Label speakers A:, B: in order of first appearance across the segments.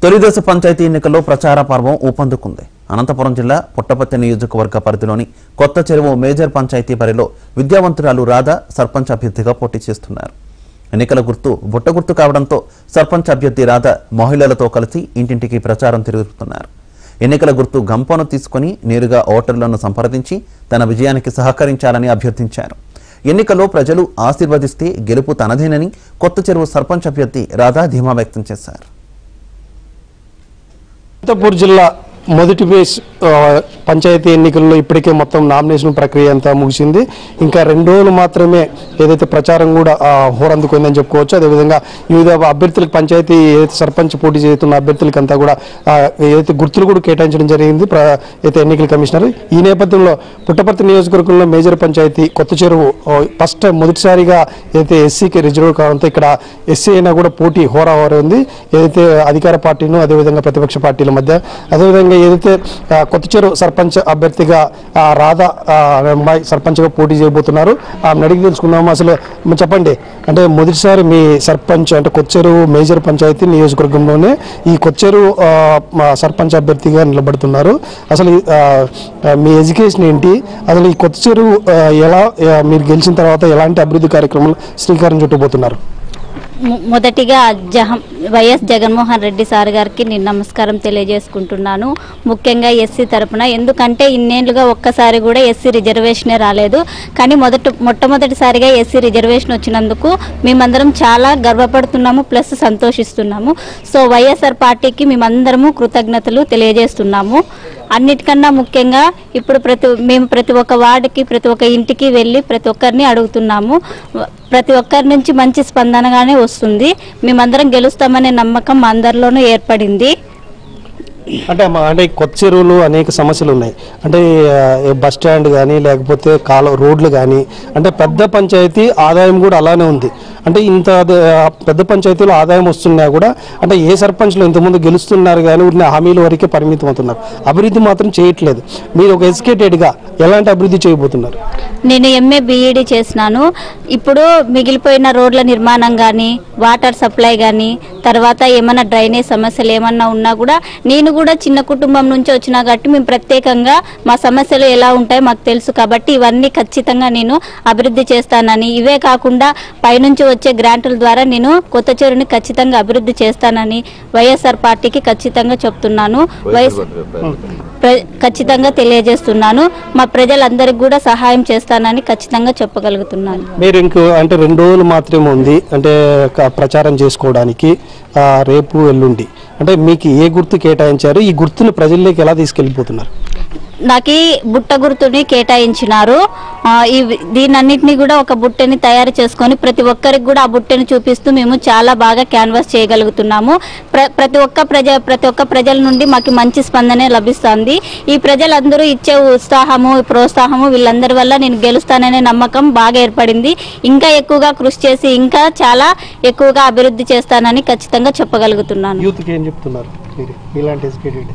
A: తొలిదశ పంచాయతీ ఎన్నికల్లో ప్రచార పర్వం ఊపందుకుంది అనంతపురం జిల్లా పుట్టపర్తి నియోజకవర్గ పరిధిలోని కొత్త చెరువు మేజర్ పంచాయతీ పరిలో విద్యావంతురాలు రాధా సర్పంచ్ అభ్యర్థిగా పోటీ చేస్తున్నారు ఎన్నికల గుర్తు బుట్ట గుర్తు కావడంతో సర్పంచ్ అభ్యర్థి రాధ మహిళలతో కలిసి ఇంటింటికి ప్రచారం తిరుగుతున్నారు ఎన్నికల గుర్తు గంపను తీసుకుని నేరుగా ఓటర్లను సంప్రదించి తన విజయానికి సహకరించాలని అభ్యర్థించారు ఎన్నికల్లో ప్రజలు ఆశీర్వదిస్తే గెలుపు తనదేనని కొత్త చెరువు సర్పంచ్ అభ్యర్థి రాధా ధీమా వ్యక్తం చేశారు
B: అనంతపూర్ జిల్లా మొదటి ఫేజ్ ఆ, పంచాయతీ ఎన్నికల్లో ఇప్పటికే మొత్తం నామినేషన్ ప్రక్రియ అంతా ముగిసింది ఇంకా రెండు రోజులు మాత్రమే ఏదైతే ప్రచారం కూడా ఆ, హోరందుకుందని చెప్పుకోవచ్చు అదేవిధంగా వివిధ అభ్యర్థులకు పంచాయతీ ఏదైతే సర్పంచ్ పోటీ చేస్తున్న అభ్యర్థులకి అంతా కూడా ఆ, ఏదైతే గుర్తులు కూడా కేటాయించడం జరిగింది ప్ర- అయితే ఎన్నికల కమిషనర్ ఈ నేపథ్యంలో పుట్టపర్తి నియోజకవర్గంలో మేజర్ పంచాయతీ కొత్త చెరువు ఆ, ఫస్ట్ టైం మొదటిసారిగా ఏదైతే ఎస్సీకి రిజర్వ్ కావడంతో ఇక్కడ ఎస్సీ అయినా కూడా పోటీ హోరాహోర ఉంది ఏదైతే అధికార పార్టీను అదేవిధంగా ప్రతిపక్ష పార్టీల మధ్య అదేవిధంగా ఏదైతే ఆ, కొత్త చెరువు సర్పంచ్ అభ్యర్థిగా ఆ, రాధా ఆ, అమ్మాయి సర్పంచ్గా పోటీ చేయబోతున్నారు ఆమెను అడిగి తెలుసుకుందాము అసలు మ- చెప్పండి అంటే మొదటిసారి మీ సర్పంచ్ అంటే కొత్త చెరువు మేజర్ పంచాయతీ నియోజకవర్గంలోనే ఈ కొత్త చెరువు ఆ, మా సర్పంచ్ అభ్యర్థిగా నిలబడుతున్నారు అసలు ఈ, ఆ, ఆ, మీ ఎడ్యుకేషన్ ఏంటి అసలు ఈ కొత్త చెరువు ఆ, ఎలా ఆ, మీరు గెలిచిన తర్వాత ఎలాంటి అభివృద్ధి కార్యక్రమాలు శ్రీకారం చుట్టబోతున్నారు
C: మొ- మొదటిగా జహం వైఎస్ జగన్మోహన్ రెడ్డి సార్ గారికి నేను నమస్కారం తెలియజేసుకుంటున్నాను ముఖ్యంగా ఎస్సీ తరపున ఎందుకంటే ఇన్నేళ్లుగా ఒక్కసారి కూడా ఎస్సీ రిజర్వేషనే రాలేదు కానీ మొదట మొట్టమొదటిసారిగా ఎస్సీ రిజర్వేషన్ వచ్చినందుకు మేమందరం చాలా గర్వపడుతున్నాము ప్లస్ సంతోషిస్తున్నాము సో వైఎస్ఆర్ పార్టీకి మేమందరము కృతజ్ఞతలు తెలియజేస్తున్నాము అన్నిటికన్నా ముఖ్యంగా ఇప్పుడు ప్రతి మేము ప్రతి ఒక్క వార్డుకి ప్రతి ఒక్క ఇంటికి వెళ్ళి ప్రతి ఒక్కరిని అడుగుతున్నాము వ- ప్రతి ఒక్కరి నుంచి మంచి స్పందనగానే వస్తుంది మేమందరం గెలుస్తామనే నమ్మకం మా అందరిలోనూ ఏర్పడింది
B: అంటే మా అంటే ఈ కొత్త చెరువులు అనేక సమస్యలు ఉన్నాయి అంటే ఆ, బస్ స్టాండ్ కానీ లేకపోతే కాలువ రోడ్లు కానీ అంటే పెద్ద పంచాయతీ ఆదాయం కూడా అలానే ఉంది అంటే ఇంత అద- ఆ, పెద్ద పంచాయతీలో ఆదాయం వస్తున్నా కూడా అంటే ఏ సర్పంచ్లు ఇంతకుముందు గెలుస్తున్నారు కానీ ఉన్న హామీల వరకే పరిమితం అవుతున్నారు అభివృద్ధి మాత్రం చేయట్లేదు మీరు ఒక ఎడ్యుకేటెడ్గా ఎలాంటి అభివృద్ధి చేయబోతున్నారు
C: నేను ఎంఏ బీఈడి చేసినాను ఇప్పుడు మిగిలిపోయిన రోడ్ల నిర్మాణం కానీ వాటర్ సప్లై కానీ తర్వాత ఏమైనా డ్రైనేజ్ సమస్యలు ఏమన్నా ఉన్నా కూడా నేను కూడా చిన్న కుటుంబం నుంచి వచ్చినా కాబట్టి మేము ప్రత్యేకంగా మా సమస్యలు ఎలా ఉంటాయో మాకు తెలుసు కాబట్టి ఇవన్నీ ఖచ్చితంగా నేను అభివృద్ధి చేస్తానని ఇవే కాకుండా పైనుంచి వచ్చే గ్రాంట్ల ద్వారా నేను కొత్త చెరువుని ఖచ్చితంగా అభివృద్ధి చేస్తానని వైఎస్ఆర్ పార్టీకి ఖచ్చితంగా చెప్తున్నాను వైఎస్ ప్ర- ఖచ్చితంగా తెలియజేస్తున్నాను మా ప్రజలందరికీ కూడా సహాయం చేస్తానని ఖచ్చితంగా చెప్పగలుగుతున్నాను
B: మీరు ఇంకో అంటే రెండు రోజులు మాత్రమే ఉంది అంటే క- ప్రచారం చేసుకోవడానికి ఆ, రేపు ఎల్లుండి అంటే మీకు ఏ గుర్తు కేటాయించారు ఈ గుర్తును ప్రజల్లోకి ఎలా తీసుకెళ్ళిపోతున్నారు
C: నాకు ఈ బుట్ట గుర్తుని కేటాయించినారు ఆ, ఈ దీనన్నిటిని కూడా ఒక బుట్టని తయారు చేసుకొని ప్రతి ఒక్కరికి కూడా ఆ బుట్టని చూపిస్తూ మేము చాలా బాగా క్యాన్వాస్ చేయగలుగుతున్నాము ప్ర ప్రతి ఒక్క ప్రజ ప్రతి ఒక్క ప్రజల నుండి మాకు మంచి స్పందనే లభిస్తుంది ఈ ప్రజలందరూ ఇచ్చే ఉత్సాహము ప్రోత్సాహము వీళ్ళందరి వల్ల నేను గెలుస్తాననే నమ్మకం బాగా ఏర్పడింది ఇంకా ఎక్కువగా కృషి చేసి ఇంకా చాలా ఎక్కువగా అభివృద్ధి చేస్తానని ఖచ్చితంగా చెప్పగలుగుతున్నాను
B: యూత్కి ఏం చెప్తున్నారు మీరు ఇలాంటి ఎడ్యుకేటెడ్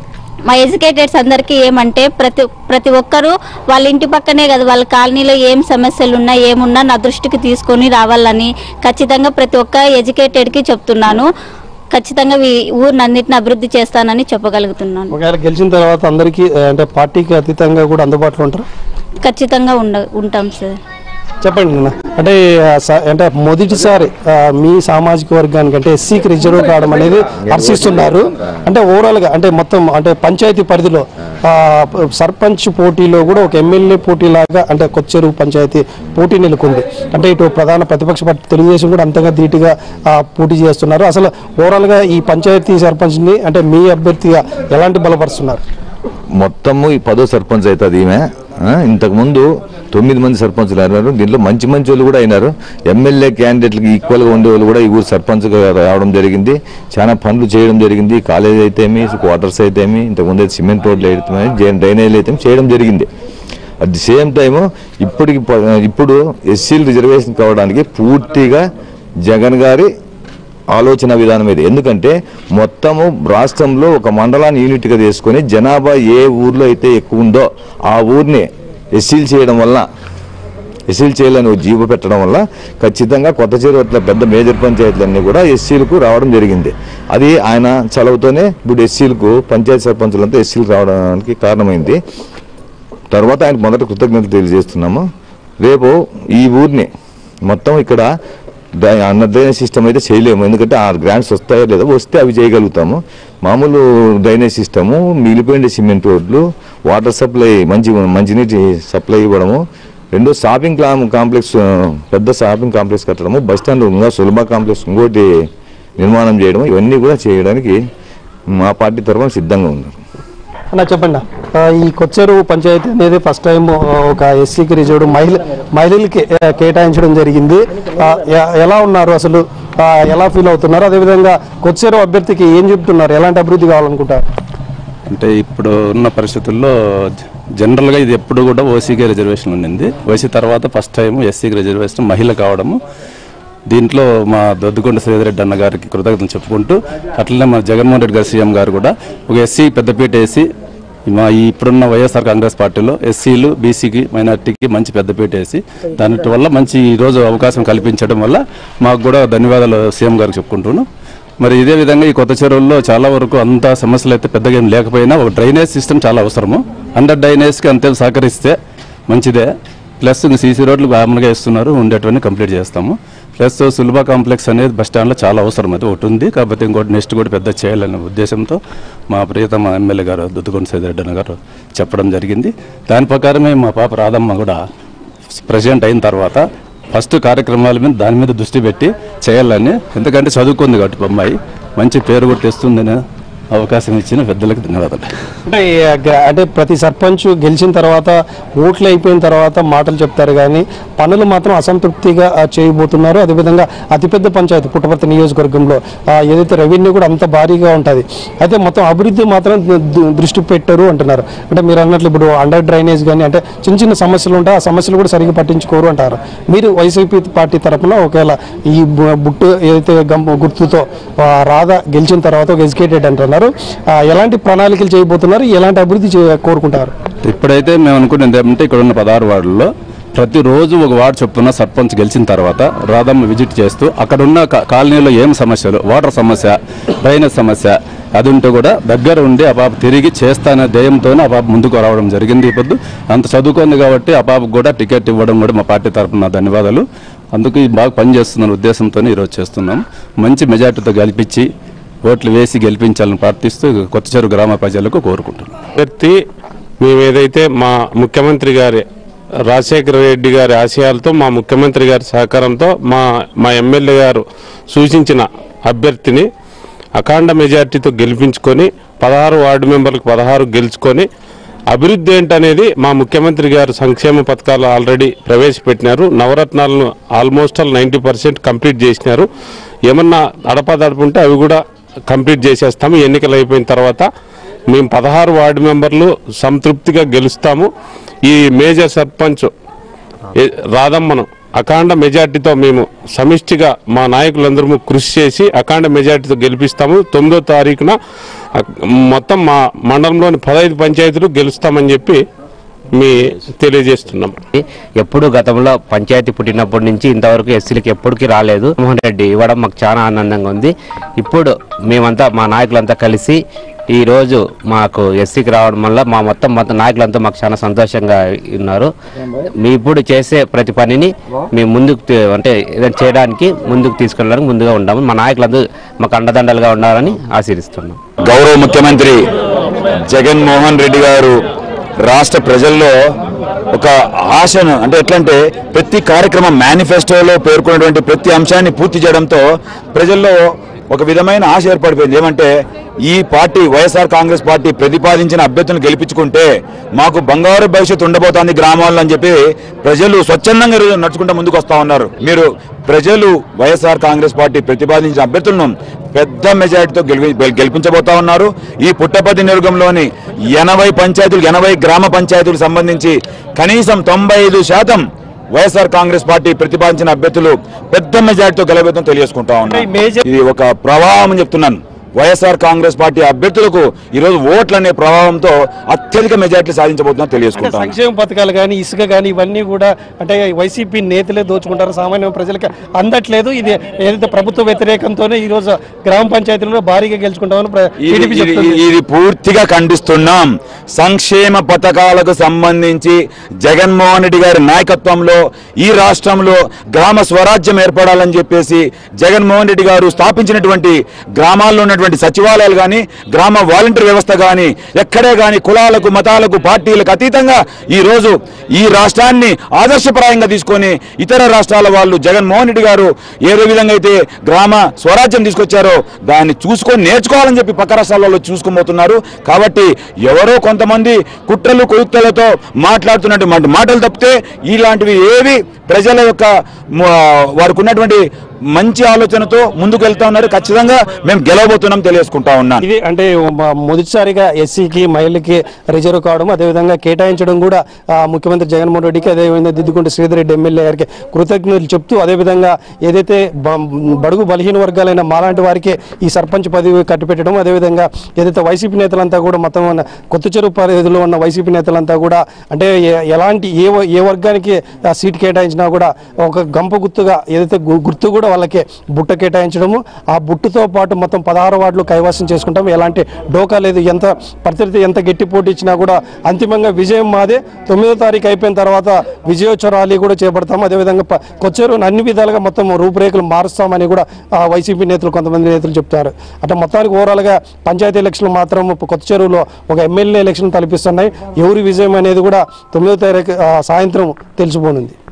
C: మా ఎడ్యుకేటెడ్స్ అందరికీ ఏమంటే ప్రతి ప్రతి ఒక్కరూ వాళ్ళ ఇంటి పక్కనే కదా వాళ్ళ కాలనీలో ఏం సమస్యలు ఉన్నా ఏమున్నా నా దృష్టికి తీసుకొని రావాలని ఖచ్చితంగా ప్రతి ఒక్క ఎడ్యుకేటెడ్కి చెప్తున్నాను ఖచ్చితంగా ఈ ఊరినన్నిటిని అభివృద్ధి చేస్తానని చెప్పగలుగుతున్నాను
B: ఒకవేళ గెలిచిన తర్వాత అందరికీ ఆ, అంటే పార్టీకి అతీతంగా కూడా అందుబాటులో ఉంటారు
C: ఖచ్చితంగా ఉండ ఉంటాం సార్
B: చెప్పండి నాన్న. అంటే ఆ, స- అంటే మొదటిసారి ఆ, మీ సామాజిక వర్గానికి అంటే ఎస్సీకి రిజర్వ్ కావడం అనేది హర్షిస్తున్నారు అంటే ఓవరాల్ గా అంటే మొత్తం అంటే పంచాయతీ పరిధిలో ఆ, ప- సర్పంచ్ పోటీలో కూడా ఒక ఎమ్మెల్యే పోటీలాగా అంటే కొచ్చెరువు పంచాయతీ పోటీ నెలకొంది అంటే ఇటు ప్రధాన ప్రతిపక్ష పార్టీ తెలుగుదేశం కూడా అంతగా ధీటుగా ఆ, పోటీ చేస్తున్నారు అసలు ఓవరాల్ గా ఈ పంచాయతీ సర్పంచ్ ని అంటే మీ అభ్యర్థిగా ఎలాంటి బలపరుస్తున్నారు
D: మొత్తము ఈ పదో సర్పంచ్ అవుతుంది ఈమె ఆ, ఇంతకుముందు తొమ్మిది మంది సర్పంచులు అయినారు దీంట్లో మంచి మంచి వాళ్ళు కూడా అయినారు ఎమ్మెల్యే క్యాండిడేట్లకి ఈక్వల్గా ఉండే వాళ్ళు కూడా ఈ ఊరు సర్పంచ్గా రావడం జరిగింది చాలా పనులు చేయడం జరిగింది కాలేజ్ అయితేమి క్వార్టర్స్ అయితేమి ఇంతకుముందు అయితే సిమెంట్ రోడ్లు అయితే డ్రైనేజీలు అయితే చేయడం జరిగింది అట్ ది సేమ్ టైము ఇప్పటికి ప- ఇప్పుడు ఎస్సీలు రిజర్వేషన్ కావడానికి పూర్తిగా జగన్ గారి ఆలోచన విధానం ఇది ఎందుకంటే మొత్తము రాష్ట్రంలో ఒక మండలాన్ని యూనిట్గా తీసుకొని జనాభా ఏ ఊర్లో అయితే ఎక్కువ ఉందో ఆ ఊరిని ఎస్సీలు చేయడం వల్ల ఎస్సీలు చేయాలని ఒక జీవో పెట్టడం వల్ల ఖచ్చితంగా కొత్త చెరువు పెద్ద మేజర్ పంచాయతీలన్నీ కూడా ఎస్సీలకు రావడం జరిగింది అది ఆయన చలవుతోనే ఇప్పుడు ఎస్సీలకు పంచాయతీ సర్పంచులంతా ఎస్సీలకు రావడానికి కారణమైంది తర్వాత ఆయన మొదట కృతజ్ఞతలు తెలియజేస్తున్నాము రేపు ఈ ఊరిని మొత్తం ఇక్కడ డ్రైనేజ్ సిస్టమ్ అయితే చేయలేము ఎందుకంటే ఆ గ్రాంట్స్ వస్తాయో లేదో వస్తే అవి చేయగలుగుతాము మామూలు డ్రైనేజ్ సిస్టము మిగిలిపోయిన సిమెంట్ రోడ్లు వాటర్ సప్లై మంచి మంచినీటి సప్లై ఇవ్వడము రెండో షాపింగ్ క్లా- కాంప్లెక్స్ ఆ, పెద్ద షాపింగ్ కాంప్లెక్స్ కట్టడము బస్ స్టాండ్ ఇంకా సులభ కాంప్లెక్స్ ఇంకోటి నిర్మాణం చేయడం ఇవన్నీ కూడా చేయడానికి మా పార్టీ తరఫున సిద్ధంగా ఉన్నారు
B: అన్న చెప్పండి ఆ, ఈ కొచ్చేరు పంచాయతీ అనేది ఫస్ట్ టైం ఒక ఎస్సీకి రిజర్వ్డ్ మహిళ మహిళలకి ఆ, కేటాయించడం జరిగింది ఆ, ఎ- ఎలా ఉన్నారు అసలు ఆ, ఎలా ఫీల్ అవుతున్నారు అదేవిధంగా కొచ్చేరు అభ్యర్థికి ఏం చెప్తున్నారు ఎలాంటి అభివృద్ధి కావాలనుకుంటారు
E: అంటే ఇప్పుడు ఉన్న పరిస్థితుల్లో జ- జనరల్గా ఇది ఎప్పుడు కూడా ఓసీకి రిజర్వేషన్ ఉండింది ఓసీ తర్వాత ఫస్ట్ టైం ఎస్సీకి రిజర్వేషన్ మహిళ కావడము దీంట్లో మా దొద్దుకొండ శ్రీధరెడ్డి అన్న గారికి కృతజ్ఞతలు చెప్పుకుంటూ అట్లనే మన జగన్మోహన్ రెడ్డి గారు సీఎం గారు కూడా ఒక ఎస్సీ పెద్దపీట వేసి మా ఈ ఇప్పుడున్న వైఎస్ఆర్ కాంగ్రెస్ పార్టీలో ఎస్సీలు బీసీకి మైనార్టీకి మంచి పెద్దపీట వేసి దాని వల్ల మంచి ఈ రోజు అవకాశం కల్పించడం వల్ల మాకు కూడా ధన్యవాదాలు సీఎం గారికి చెప్పుకుంటున్నాను మరి ఇదే విధంగా ఈ కొత్త చెరువుల్లో చాలా వరకు అంత సమస్యలు అయితే పెద్దగా ఏం లేకపోయినా ఒక డ్రైనేజ్ సిస్టమ్ చాలా అవసరము అండర్ డ్రైనేజ్కి అంతే సహకరిస్తే మంచిదే ప్లస్ సీసీ రోడ్లు మామూలుగా ఇస్తున్నారు ఉండేటివన్నీ కంప్లీట్ చేస్తాము ప్లస్ సులభ కాంప్లెక్స్ అనేది బస్ స్టాండ్లో చాలా అవసరం అది ఒకటి ఉంది కాబట్టి ఇంకోటి నెక్స్ట్ కూడా పెద్ద చేయాలనే ఉద్దేశంతో మా ప్రియతమ ఎమ్మెల్యే గారు దుద్దుకొండ సేదరెడ్డి గారు చెప్పడం జరిగింది దాని ప్రకారమే మా పాప రాధమ్మ కూడా ప్రెసిడెంట్ అయిన తర్వాత ఫస్ట్ కార్యక్రమాల మీద దాని మీద దృష్టి పెట్టి చేయాలని ఎందుకంటే చదువుకుంది కాబట్టి అమ్మాయి మంచి పేరు కూడా తెస్తుందని అవకాశం ఇచ్చిన పెద్దలకు ధన్యవాదాలు
B: అంటే ఈ గ- అంటే ప్రతి సర్పంచ్ గెలిచిన తర్వాత ఓట్లు అయిపోయిన తర్వాత మాటలు చెప్తారు కానీ పనులు మాత్రం అసంతృప్తిగా ఆ, చేయబోతున్నారు అదేవిధంగా అతిపెద్ద పంచాయతీ పుట్టపర్తి నియోజకవర్గంలో ఆ, ఏదైతే రెవెన్యూ కూడా అంత భారీగా ఉంటుంది అయితే మొత్తం అభివృద్ధి మాత్రం దు- దృష్టి పెట్టరు అంటున్నారు అంటే మీరు అన్నట్లు ఇప్పుడు అండర్ డ్రైనేజ్ కానీ అంటే చిన్న చిన్న సమస్యలు ఉంటాయి ఆ సమస్యలు కూడా సరిగ్గా పట్టించుకోరు అంటారు మీరు వైసీపీ పార్టీ తరఫున ఒకవేళ ఈ బు- బుట్టు ఏదైతే గమ్ గుర్తుతో ఆ, రాధ గెలిచిన తర్వాత ఒక ఎడ్యుకేటెడ్ అంటున్నారు ఆ, ఎలాంటి ప్రణాళికలు చేయబోతున్నారు ఎలాంటి అభివృద్ధి చే- కోరుకుంటారు
E: ఇప్పుడైతే మేము అనుకునేది ఏమంటే ఇక్కడ ఉన్న పదహారు వార్డుల్లో ప్రతిరోజు ఒక వార్డు చొప్పున సర్పంచ్ గెలిచిన తర్వాత రాధమ్మ విజిట్ చేస్తూ అక్కడ ఉన్న కా- కాలనీలో ఏం సమస్యలు వాటర్ సమస్య డ్రైనేజ్ సమస్య అది ఉంటే కూడా దగ్గర ఉండి ఆ పాప తిరిగి చేస్తానే ధ్యేయంతోనే ఆ పాప ముందుకు రావడం జరిగింది ఈ పొద్దు అంత చదువుకుంది కాబట్టి ఆ పాపకు కూడా టికెట్ ఇవ్వడం కూడా మా పార్టీ తరఫున ధన్యవాదాలు అందుకు ఇది బాగా పనిచేస్తున్న ఉద్దేశంతోనే ఈరోజు చేస్తున్నాం మంచి మెజార్టీతో గెలిపించి ఓట్లు వేసి గెలిపించాలని ప్రార్థిస్తూ కొత్త చెరువు గ్రామ ప్రజలకు కోరుకుంటున్నాం
F: వ్యక్తి మేము ఏదైతే మా ముఖ్యమంత్రి గారి రాజశేఖర రెడ్డి గారి ఆశయాలతో మా ముఖ్యమంత్రి గారి సహకారంతో మా మా ఎమ్మెల్యే గారు సూచించిన అభ్యర్థిని అఖండ మెజార్టీతో గెలిపించుకొని పదహారు వార్డు మెంబర్లకు పదహారు గెలుచుకొని అభివృద్ధి ఏంటనేది మా ముఖ్యమంత్రి గారు సంక్షేమ పథకాలు ఆల్రెడీ ప్రవేశపెట్టినారు నవరత్నాలను almost all ninety percent complete చేసినారు ఏమన్నా అడపాదడపు ఉంటే అవి కూడా కంప్లీట్ చేసేస్తాము ఎన్నికలు అయిపోయిన తర్వాత మేము పదహారు వార్డు మెంబర్లు సంతృప్తిగా గెలుస్తాము ఈ మేజర్ సర్పంచ్ ఏ- రాధమ్మను అఖండ మెజార్టీతో మేము సమిష్టిగా మా నాయకులందరము కృషి చేసి అఖండ మెజార్టీతో గెలిపిస్తాము తొమ్మిదో తారీఖున అ- మొత్తం మా మండలంలోని పదహైదు పంచాయతీలు గెలుస్తామని చెప్పి మీ తెలియజేస్తున్నాం
G: ఎప్పుడు గతంలో పంచాయతీ పుట్టినప్పటి నుంచి ఇంతవరకు ఎస్సీలకు ఎప్పటికీ రాలేదు మోహన్ రెడ్డి ఇవ్వడం మాకు చాలా ఆనందంగా ఉంది ఇప్పుడు మేమంతా మా నాయకులంతా కలిసి ఈ రోజు మాకు ఎస్సీకి రావడం వల్ల మా మొత్తం మొత్తం నాయకులంతా మాకు చాలా సంతోషంగా ఉన్నారు మీ ఇప్పుడు చేసే ప్రతి పనిని మేము ముందుకు తీ- అంటే ఏదైనా చేయడానికి ముందుకు తీసుకెళ్ళడానికి ముందుగా ఉంటాము మా నాయకులందరూ మాకు అండదండలుగా ఉండాలని ఆశీర్స్తున్నాం
H: గౌరవ ముఖ్యమంత్రి జగన్మోహన్ రెడ్డి గారు రాష్ట్ర ప్రజల్లో ఒక ఆశను అంటే ఎట్లంటే ప్రతి కార్యక్రమం మేనిఫెస్టోలో పేర్కొన్నటువంటి ప్రతి అంశాన్ని పూర్తి చేయడంతో ప్రజల్లో ఒక విధమైన ఆశ ఏర్పడిపోయింది ఏమంటే ఈ పార్టీ వైఎస్ఆర్ కాంగ్రెస్ పార్టీ ప్రతిపాదించిన అభ్యర్థులను గెలిపించుకుంటే మాకు బంగారు భవిష్యత్తు ఉండబోతోంది గ్రామాల్లో అని చెప్పి ప్రజలు స్వచ్ఛందంగా ఈరోజు నడుచుకుంటూ ముందుకు వస్తా ఉన్నారు మీరు ప్రజలు వైఎస్ఆర్ కాంగ్రెస్ పార్టీ ప్రతిపాదించిన అభ్యర్థులను పెద్ద మెజారిటీతో గెలిపి గెలిపించబోతా ఉన్నారు ఈ పుట్టపర్తి నియోజకంలోని ఎనభై పంచాయతీలు ఎనభై గ్రామ పంచాయతీలకు సంబంధించి కనీసం తొంభై ఐదు శాతం వైఎస్ఆర్ కాంగ్రెస్ పార్టీ ప్రతిపాదించిన అభ్యర్థులు పెద్ద మెజారిటీతో గెలబోతుందని తెలియజేసుకుంటా ఉన్నారు ఇది ఒక ప్రవాహం అని చెప్తున్నాను వైఎస్ఆర్ కాంగ్రెస్ పార్టీ అభ్యర్థులకు ఈరోజు ఓట్లనే ప్రభావంతో అత్యధిక మెజార్టీ సాధించబోతున్నా
B: అంటే
H: తెలియజేసుకుంటాను
B: సంక్షేమ పథకాలు కానీ ఇసుక కానీ ఇవన్నీ కూడా అంటే వైసీపీ నేతలే దోచుకుంటారు సామాన్య ప్రజలకు అందట్లేదు ఇది ఏదైతే ప్రభుత్వ వ్యతిరేకంతోనే ఈ రోజు గ్రామ పంచాయతీలలో భారీగా గెలుచుకుంటామని ప్ర-
H: ఇది-
B: టీడీపీ
H: ఇది-
B: చెప్తుంది
H: ఇది పూర్తిగా ఖండిస్తున్నాం సంక్షేమ పథకాలకు సంబంధించి జగన్మోహన్ రెడ్డి గారి నాయకత్వంలో ఈ రాష్ట్రంలో గ్రామ స్వరాజ్యం ఏర్పడాలని చెప్పేసి జగన్మోహన్ రెడ్డి గారు స్థాపించినటువంటి గ్రామాల్లో ఉన్నటువంటి సచివాలయాలు కానీ గ్రామ వాలంటీర్ వ్యవస్థ కానీ ఎక్కడే కానీ కులాలకు మతాలకు పార్టీలకు అతీతంగా ఈ రోజు ఈ రాష్ట్రాన్ని ఆదర్శప్రాయంగా తీసుకొని ఇతర రాష్ట్రాల వాళ్ళు జగన్మోహన్ రెడ్డి గారు ఏ విధంగా అయితే గ్రామ స్వరాజ్యం తీసుకొచ్చారో దాన్ని చూసుకొని నేర్చుకోవాలని చెప్పి పక్క రాష్ట్రాలలో చూసుకోబోతున్నారు కాబట్టి ఎవరో కొంతమంది కుట్రలు కుయుక్తలతో మాట్లాడుతున్నటువంటి మాటలు తప్పితే ఇలాంటివి ఏవి ప్రజల యొక్క మ- వారికి ఉన్నటువంటి మంచి ఆలోచనతో ముందుకు వెళ్తా ఉన్నారు ఖచ్చితంగా మేము గెలవబోతున్నాం తెలియజేసుకుంటా ఉన్నాను
B: ఇది అంటే మ- మొదటిసారిగా ఎస్సీకి మహిళకి రిజర్వ్ కావడం అదేవిధంగా కేటాయించడం కూడా ఆ, ముఖ్యమంత్రి జగన్మోహన్ రెడ్డికి అదేవిధంగా దిద్దుకుంటే శ్రీధర్ రెడ్డి ఎమ్మెల్యే గారికి కృతజ్ఞతలు చెప్తూ అదేవిధంగా ఏదైతే బ- బడుగు బలహీన వర్గాలైన మాలాంటి వారికి ఈ సర్పంచ్ పదవి కట్టిపెట్టడం అదేవిధంగా ఏదైతే వైసీపీ నేతలంతా కూడా మొత్తం ఉన్న కొత్త చెరువు పరిధిలో ఉన్న వైసీపీ నేతలంతా కూడా అంటే ఏ- ఎలాంటి ఏ వ- ఏ వర్గానికి ఆ సీట్ కేటాయించినా కూడా ఒక గంప గుర్తుగా ఏదైతే గు- గుర్తు కూడా వాళ్ళకి బుట్ట కేటాయించడము ఆ బుట్టుతో పాటు మొత్తం పదహారు వార్డులు కైవసం చేసుకుంటాం ఎలాంటి డోకా లేదు ఎంత ప్రత్యర్థి ఎంత గట్టి పోటీ ఇచ్చినా కూడా అంతిమంగా విజయం మాదే తొమ్మిదో తారీఖు అయిపోయిన తర్వాత విజయోత్సవ ర్యాలీ కూడా చేపడతాం అదేవిధంగా ప- కొచ్చేరు అన్ని విధాలుగా మొత్తం రూపురేఖలు మారుస్తామని కూడా ఆ వైసీపీ నేతలు కొంతమంది నేతలు చెప్తారు అంటే మొత్తానికి ఓవరాల్గా పంచాయతీ ఎలక్షన్లు మాత్రం కొత్త చెరువులో ఒక ఎమ్మెల్యే ఎలక్షన్ తలపిస్తున్నాయి ఎవరి విజయం అనేది కూడా తొమ్మిదో తారీఖు ఆ, సాయంత్రం తెలిసిపోనుంది